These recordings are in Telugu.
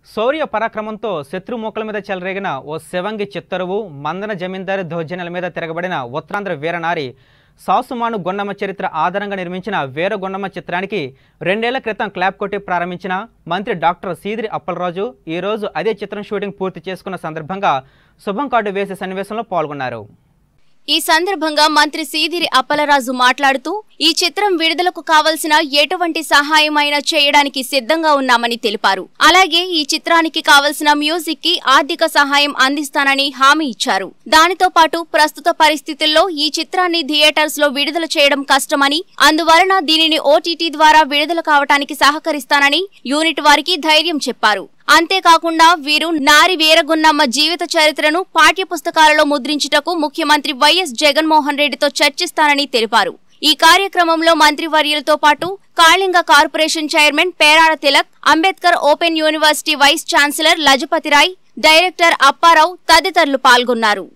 శౌర్య పరాక్రమంతో శత్రుమూకల మీద చెలరేగిన ఓ శివంగి చిత్తరువు మందన జమీందారు దౌర్జన్యాల మీద తిరగబడిన ఉత్తరాంధ్ర వీరనారి సాసుమాను గొన్నమ్మ చరిత్ర ఆధారంగా నిర్మించిన వీర గొన్నమ్మ చిత్రానికి రెండేళ్ల క్రితం క్లాప్ కొట్టి ప్రారంభించిన మంత్రి డాక్టర్ సీదిరి అప్పలరాజు ఈరోజు అదే చిత్రం షూటింగ్ పూర్తి చేసుకున్న సందర్భంగా శుభం కార్డు వేసే సన్నివేశంలో పాల్గొన్నారు ఈ సందర్భంగా మంత్రి సీదిరి అప్పలరాజు మాట్లాడుతూ ఈ చిత్రం విడుదలకు కావలసిన ఎటువంటి సహాయమైనా చేయడానికి సిద్ధంగా ఉన్నామని తెలిపారు అలాగే ఈ చిత్రానికి కావలసిన మ్యూజిక్ కి ఆర్థిక సహాయం అందిస్తానని హామీ ఇచ్చారు దానితో పాటు ప్రస్తుత పరిస్థితుల్లో ఈ చిత్రాన్ని థియేటర్స్ లో విడుదల చేయడం కష్టమని అందువలన దీనిని ఓటీటీ ద్వారా విడుదల కావటానికి సహకరిస్తానని యూనిట్ వారికి ధైర్యం చెప్పారు అంతేకాకుండా వీరు నారి వీరగున్నమ్మ జీవిత చరిత్రను పాఠ్యపుస్తకాలలో ముద్రించుటకు ముఖ్యమంత్రి వైఎస్ జగన్మోహన్ రెడ్డితో చర్చిస్తానని తెలిపారు ఈ కార్యక్రమంలో మంత్రివర్యులతో పాటు Kalinga corporation chairman Perada Tilak Ambedkar open university vice chancellor Lajapathi Rai director Apparao తదితరులు పాల్గొన్నారు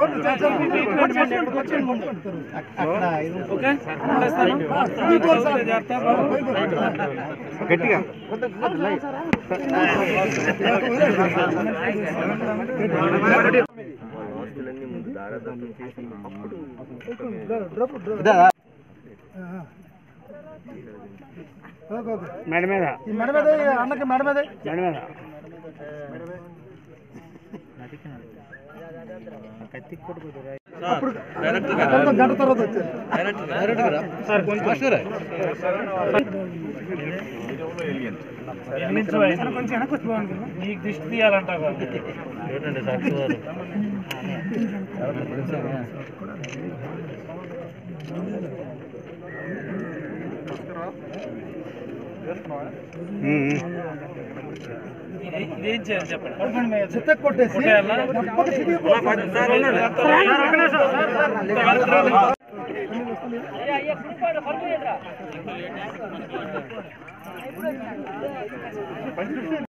గట్టిగా మెడ మీద ఈ మెడ మీద ఈ అన్నకి మెడ మీద మెడ మీద గంట తర్వాత వచ్చారు కొంచెం వెనక్కి వచ్చి బాగుంది నీకు దిష్టి తీయాలంట ఇదేం చేయాలి చెప్పండి చిత్త కొట్టేసి కొట్టేయాలా? పక్క సిటీ